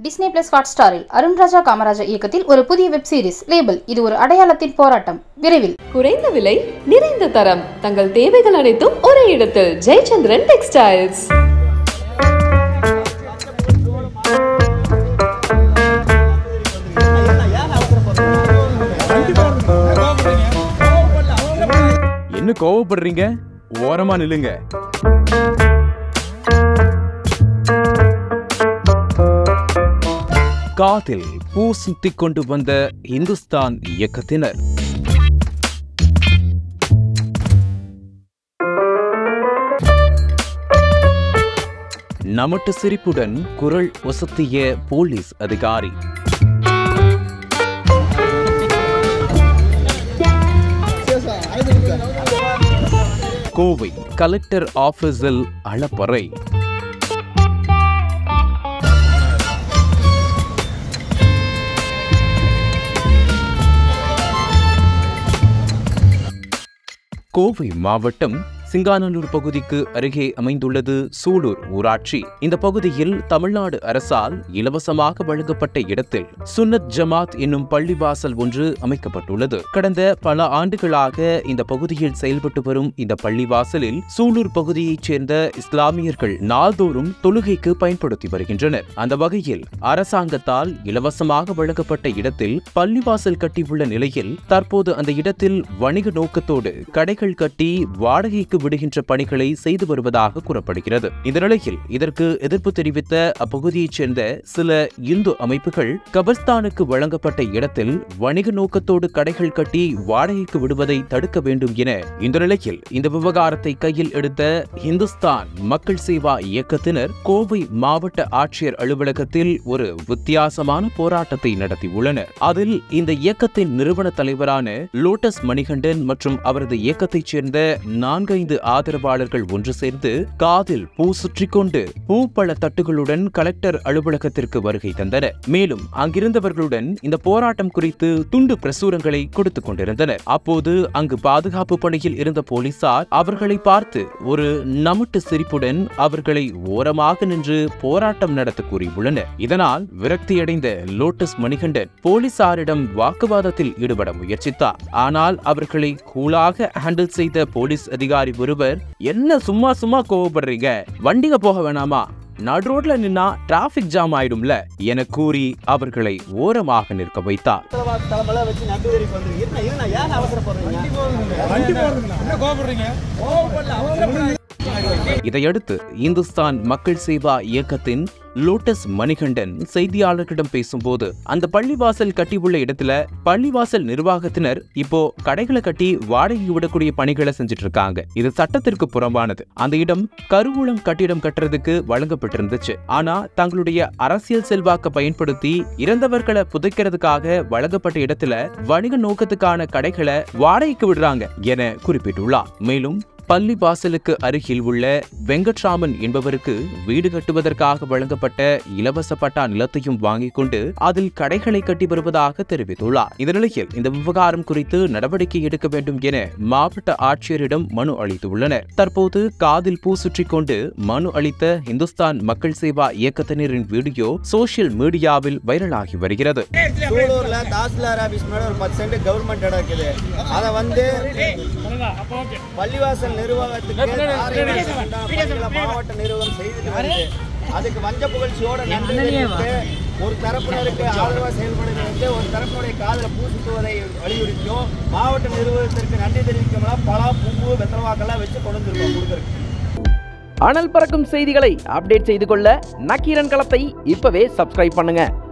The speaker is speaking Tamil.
டிஸ்னி பிளஸ் ஹாட் ஸ்டாரில் அருண்ராஜா காமராஜா இயக்கத்தில் ஒரு புதிய வெப் சீரிஸ் லேபிள் இது ஒரு அடையாளத்தின் போராட்டம் விரைவில் குறைந்த விலை நிறைந்த தரம் தங்கள் தேவைகள் அனைத்தும் ஒரே இடத்தில் ஜெயச்சந்திரன் டெக்ஸ்டைல்ஸ் என்ன கோவப்படுறீங்க ஓரமா நில்லுங்க காதில் பூ சுத்திக் கொண்டு வந்த இந்துஸ்தான் இயக்கத்தினர் நமட்டு சிரிப்புடன் குரல் ஒசத்திய போலீஸ் அதிகாரி கோவை கலெக்டர் ஆபீஸில் அளப்பறை கோவை மாவட்டம் சிங்கானல்லூர் பகுதிக்கு அருகே அமைந்துள்ளது சூலூர் ஊராட்சி இந்த பகுதியில் தமிழ்நாடு அரசால் இலவசமாக வழங்கப்பட்ட இடத்தில் சுன்னத் ஜமாத் என்னும் பள்ளிவாசல் ஒன்று அமைக்கப்பட்டுள்ளது கடந்த பல ஆண்டுகளாக இந்த பகுதியில் செயல்பட்டு வரும் இந்த பள்ளிவாசலில் சூலூர் பகுதியைச் சேர்ந்த இஸ்லாமியர்கள் நாள்தோறும் தொழுகைக்கு பயன்படுத்தி வருகின்றனர் அந்த வகையில் அரசாங்கத்தால் இலவசமாக வழங்கப்பட்ட இடத்தில் பள்ளிவாசல் கட்டியுள்ள நிலையில் தற்போது அந்த இடத்தில் வணிக நோக்கத்தோடு கடைகள் கட்டி வாடகைக்கு விடுகின்ற பணிகளை செய்து வருவதாக கூறப்படுகிறது இந்த நிலையில் இதற்கு எதிர்ப்பு தெரிவித்த அப்பகுதியைச் சேர்ந்த சில இந்து அமைப்புகள் கபர்ஸ்தானுக்கு வழங்கப்பட்ட இடத்தில் வணிக நோக்கத்தோடு கடைகள் கட்டி வாடகைக்கு விடுவதை தடுக்க வேண்டும் என இந்த நிலையில் இந்த விவகாரத்தை கையில் எடுத்த இந்துஸ்தான் மக்கள் சேவா இயக்கத்தினர் கோவை மாவட்ட ஆட்சியர் அலுவலகத்தில் ஒரு வித்தியாசமான போராட்டத்தை நடத்தியுள்ளனர் அதில் இந்த இயக்கத்தின் நிறுவன தலைவரான லோட்டஸ் மணிகண்டன் மற்றும் அவரது இயக்கத்தைச் சேர்ந்த நான்கைந்து ஆதரவாளர்கள் ஒன்று சேர்ந்து காதில் பூ சுற்றிக் கொண்டு பூப்பழ தட்டுகளுடன் கலெக்டர் அலுவலகத்திற்கு வருகை தந்தனர் மேலும் அங்கிருந்தவர்களுடன் இந்த போராட்டம் குறித்து துண்டு பிரசுரங்களை கொடுத்துக் கொண்டிருந்தனர் அப்போது அங்கு பாதுகாப்பு பணியில் இருந்த போலீசார் அவர்களை பார்த்து ஒரு நமுட்டு சிரிப்புடன் அவர்களை ஓரமாக நின்று போராட்டம் நடத்த கூறியுள்ளனர் இதனால் விரக்தியடைந்த லோட்டஸ் மணிகண்டன் போலீசாரிடம் வாக்குவாதத்தில் ஈடுபட முயற்சித்தார் ஆனால் அவர்களை கூலாக ஹேண்டில் செய்த போலீஸ் அதிகாரி ஒருவர் என்ன சும்மா சும்மா கோவப்படுறீங்க வண்டிக போக வேணாமா நடு ரோட்ல நின்னா டிராபிக் ஜாம் ஆயிடும்ல என கூறி அவர்களை ஓரமாக நிற்க வைத்தார் தலைமையில வச்சு நண்டு வரைக்கும் வந்து இருண்ணா இருண்ணா ஏன் அவசரப்படுறீங்க வண்டி போறதுங்க என்ன கோபப்படுறீங்க இதையடுத்து இந்துஸ்தான் மக்கள் சேவா இயக்கத்தின் லோட்டஸ் மணிகண்டன் செய்தியாளர்களிடம் பேசும்போது அந்த பள்ளிவாசல் கட்டியுள்ள இடத்துல பள்ளிவாசல் நிர்வாகத்தினர் இப்போ கடைகளை கட்டி வாடகை விடக்கூடிய பணிகளை செஞ்சுட்டு இருக்காங்க இது சட்டத்திற்கு புறம்பானது அந்த இடம் கருவூலம் கட்டிடம் கட்டுறதுக்கு வழங்கப்பட்டிருந்துச்சு ஆனா தங்களுடைய அரசியல் செல்வாக்க பயன்படுத்தி இறந்தவர்களை புதைக்கிறதுக்காக வழங்கப்பட்ட இடத்துல வணிக நோக்கத்துக்கான கடைகளை வாடகைக்கு விடுறாங்க என குறிப்பிட்டுள்ளார் மேலும் பள்ளி வாசலுக்கு அருகில் உள்ள வெங்கட்ராமன் என்பவருக்கு வீடு கட்டுவதற்காக வழங்கப்பட்ட இலவச பட்டா நிலத்தையும் வாங்கிக் கொண்டு அதில் கடைகளை கட்டி வருவதாக தெரிவித்துள்ளார் இந்த நிலையில் இந்த விவகாரம் குறித்து நடவடிக்கை எடுக்க வேண்டும் என மாவட்ட ஆட்சியரிடம் மனு அளித்துள்ளனர் தற்போது காதில் பூ சுற்றிக் கொண்டு மனு அளித்த இந்துஸ்தான் மக்கள் சேவா இயக்கத்தினரின் வீடியோ சோசியல் மீடியாவில் வைரலாகி வருகிறது சூலூர்ல தாசில்தார் ஆபீஸ் மேல ஒரு பத்து சென்ட் கவர்மெண்ட் இடம் இருக்குது அதை வந்து பள்ளிவாசல் நிர்வாகத்துக்கு தாரை உண்டான பணிகளை மாவட்ட நிர்வாகம் செய்துட்டு வருது அதுக்கு வஞ்ச புகழ்ச்சியோட நன்றி தெரிவித்து ஒரு தரப்பினருக்கு ஆதரவா செயல்படுகிறது ஒரு தரப்பினுடைய காதல பூ சுத்துவதை வலியுறுத்தியும் மாவட்ட நிர்வாகத்திற்கு நன்றி தெரிவிக்கலாம் பலா பூ வெத்தலவாக்கெல்லாம் வச்சு கொண்டு வந்துருக்கோம் கொடுக்குறதுக்கு அனல் பறக்கும் செய்திகளை அப்டேட் செய்து கொள்ள நக்கீரன் களத்தை இப்பவே சப்ஸ்கிரைப் பண்ணுங்க